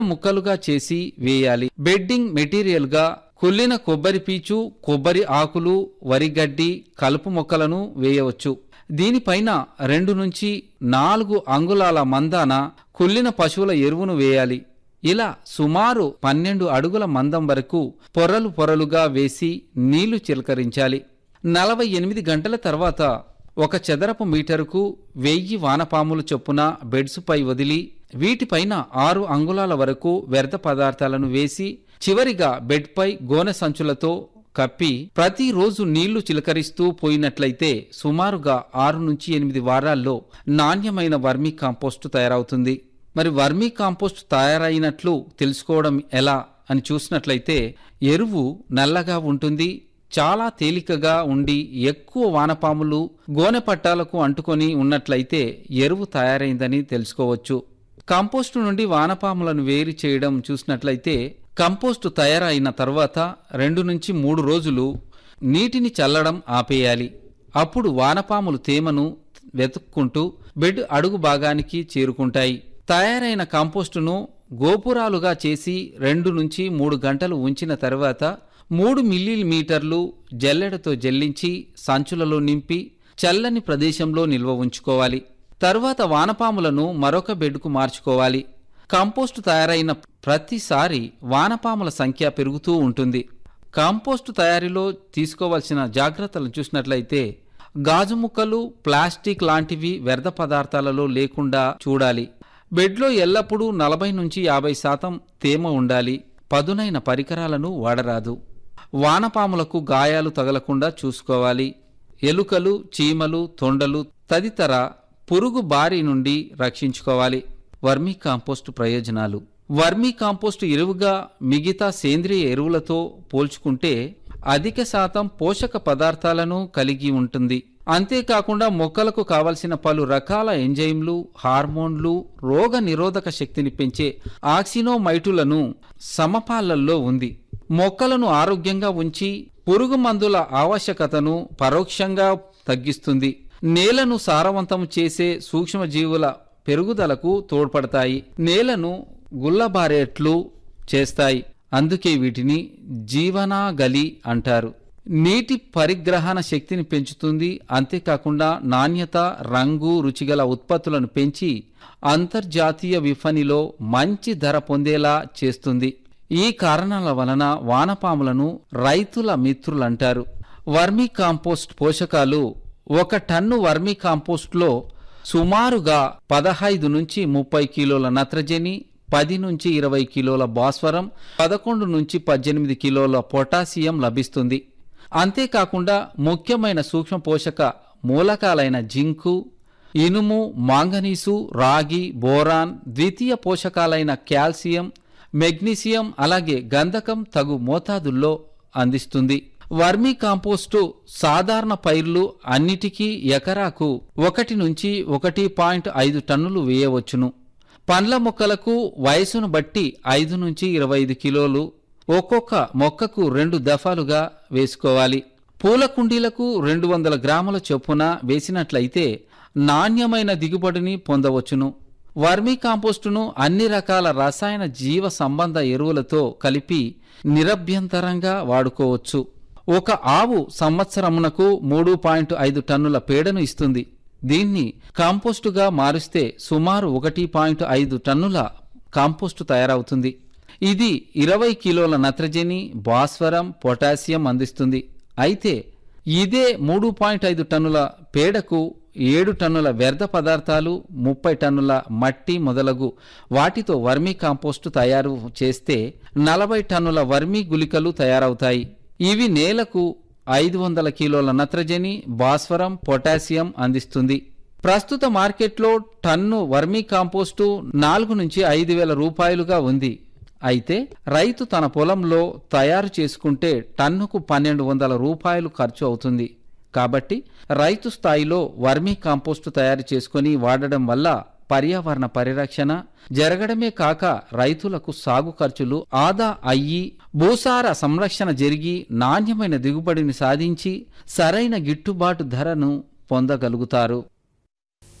ముక్కలుగా చేసి వేయాలి బెడ్డింగ్ మెటీరియల్ గా కుళ్ళిన కొబ్బరి పీచు కొబ్బరి ఆకులు వరిగడ్డి కలుపు మొక్కలను వేయవచ్చు దీనిపైన రెండు నుంచి నాలుగు అంగుళాల మందాన కుళ్ళిన పశువుల ఎరువును వేయాలి ఇలా సుమారు పన్నెండు అడుగుల మందం వరకు పొరలు పొరలుగా వేసి నీళ్లు చిలకరించాలి నలభై ఎనిమిది గంటల తర్వాత ఒక చదరపు మీటరుకు వెయ్యి వానపాములు చొప్పున బెడ్సుపై వదిలి వీటిపైన ఆరు అంగుళాల వరకు వ్యర్థ పదార్థాలను వేసి చివరిగా బెడ్పై గోనె సంచులతో కప్పి ప్రతిరోజు నీళ్లు చిలకరిస్తూ పోయినట్లయితే సుమారుగా ఆరు నుంచి ఎనిమిది వారాల్లో నాణ్యమైన వర్మీ కాంపోస్టు తయారవుతుంది మరి వర్మీ కాంపోస్ట్ తయారైనట్లు తెలుసుకోవడం ఎలా అని చూసినట్లయితే ఎరువు నల్లగా ఉంటుంది చాలా తేలికగా ఉండి ఎక్కువ వానపాములు గోనె పట్టాలకు అంటుకొని ఉన్నట్లయితే ఎరువు తయారైందని తెలుసుకోవచ్చు కంపోస్టు నుండి వానపాములను వేరు చేయడం చూసినట్లయితే కంపోస్టు తయారైన తర్వాత రెండు నుంచి మూడు రోజులు నీటిని చల్లడం ఆపేయాలి అప్పుడు వానపాములు తేమను వెతుక్కుంటూ బెడ్ అడుగు భాగానికి చేరుకుంటాయి తయారైన కంపోస్టును గోపురాలుగా చేసి రెండు నుంచి మూడు గంటలు ఉంచిన తర్వాత మూడు మిల్లీమీటర్లు జల్లెడతో జల్లించి సంచులలో నింపి చల్లని ప్రదేశంలో నిల్వ ఉంచుకోవాలి తర్వాత వానపాములను మరొక బెడ్కు మార్చుకోవాలి కంపోస్టు తయారైన ప్రతిసారి వానపాముల సంఖ్య పెరుగుతూ ఉంటుంది కంపోస్టు తయారీలో తీసుకోవాల్సిన జాగ్రత్తలను చూసినట్లయితే గాజు ముక్కలు ప్లాస్టిక్ లాంటివి వ్యర్థ పదార్థాలలో లేకుండా చూడాలి బెడ్లో ఎల్లప్పుడూ నలభై నుంచి యాభై శాతం తేమ ఉండాలి పదునైన పరికరాలను వాడరాదు వానపాములకు గాయాలు తగలకుండా చూసుకోవాలి ఎలుకలు చీమలు తొండలు తదితర పురుగు బారి నుండి రక్షించుకోవాలి వర్మీ కాంపోస్ట్ ప్రయోజనాలు వర్మీ కాంపోస్ట్ ఎరువుగా మిగతా సేంద్రియ ఎరువులతో పోల్చుకుంటే అధిక శాతం పోషక పదార్థాలను కలిగి ఉంటుంది అంతేకాకుండా మొక్కలకు కావలసిన పలు రకాల ఎంజైమ్లు హార్మోన్లు రోగ నిరోధక శక్తిని పెంచే ఆక్సినోమైటులను సమపాలల్లో ఉంది మొక్కలను ఆరోగ్యంగా ఉంచి పురుగు మందుల ఆవశ్యకతను పరోక్షంగా తగ్గిస్తుంది నేలను సారవంతం చేసే సూక్ష్మజీవుల పెరుగుదలకు తోడ్పడతాయి నేలను గుల్లబారేట్లు చేస్తాయి అందుకే వీటిని జీవనాగలి అంటారు నీటి పరిగ్రహణ శక్తిని పెంచుతుంది అంతేకాకుండా నాణ్యత రంగు రుచిగల ఉత్పత్తులను పెంచి అంతర్జాతీయ విఫణిలో మంచి ధర పొందేలా చేస్తుంది ఈ కారణాల వలన వానపాములను రైతుల మిత్రులంటారు వర్మీ కాంపోస్ట్ పోషకాలు ఒక టన్ను వర్మీ కాంపోస్ట్లో సుమారుగా పదహైదు నుంచి ముప్పై కిలోల నత్రజని పది నుంచి ఇరవై కిలోల భాస్వరం పదకొండు నుంచి పద్దెనిమిది కిలోల పొటాషియం లభిస్తుంది అంతేకాకుండా ముఖ్యమైన సూక్ష్మ పోషక మూలకాలైన జింకు ఇనుము మాంగనీసు రాగి బోరాన్ ద్వితీయ పోషకాలైన కాల్షియం మెగ్నీషియం అలాగే గంధకం తగు మోతాదుల్లో అందిస్తుంది వర్మీ కాంపోస్టు సాధారణ పైర్లు అన్నిటికీ ఎకరాకు ఒకటి నుంచి ఒకటి పాయింట్ ఐదు టన్నులు వేయవచ్చును పండ్ల మొక్కలకు వయసును బట్టి ఐదు నుంచి ఇరవై ఐదు కిలోలు ఒక్కొక్క మొక్కకు రెండు దఫాలుగా వేసుకోవాలి పూల కుండీలకు రెండు వందల గ్రాముల చొప్పున వేసినట్లయితే నాణ్యమైన దిగుబడిని పొందవచ్చును వర్మీ కాంపోస్టును అన్ని రకాల రసాయన జీవ సంబంధ ఎరువులతో కలిపి నిరభ్యంతరంగా వాడుకోవచ్చు ఒక ఆవు సంవత్సరమునకు మూడు పాయింట్ ఐదు టన్నుల పేడను ఇస్తుంది దీన్ని కాంపోస్టుగా మారుస్తే సుమారు ఒకటి పాయింట్ ఐదు టన్నుల కాంపోస్టు తయారవుతుంది ఇది ఇరవై కిలోల నత్రజని భాస్వరం పొటాషియం అందిస్తుంది అయితే ఇదే మూడు పాయింట్ ఐదు టన్నుల పేడకు ఏడు టన్నుల వ్యర్థ పదార్థాలు ముప్పై టన్నుల మట్టి మొదలగు వాటితో వర్మీ కాంపోస్టు తయారు చేస్తే నలభై టన్నుల వర్మీ గుళికలు తయారవుతాయి ఇవి నేలకు ఐదు వందల కిలోల నత్రజని భాస్వరం పొటాషియం అందిస్తుంది ప్రస్తుత మార్కెట్లో టన్ను వర్మీ కాంపోస్టు నాలుగు నుంచి ఐదు వేల రూపాయలుగా ఉంది అయితే రైతు తన పొలంలో తయారు చేసుకుంటే టన్నుకు పన్నెండు వందల రూపాయలు ఖర్చు అవుతుంది కాబట్టి రైతు స్థాయిలో వర్మీ కాంపోస్టు తయారు చేసుకొని వాడడం వల్ల పర్యావరణ పరిరక్షణ జరగడమే కాక రైతులకు సాగు ఖర్చులు ఆదా అయ్యి భూసార సంరక్షణ జరిగి నాణ్యమైన దిగుబడిని సాధించి సరైన గిట్టుబాటు ధరను పొందగలుగుతారు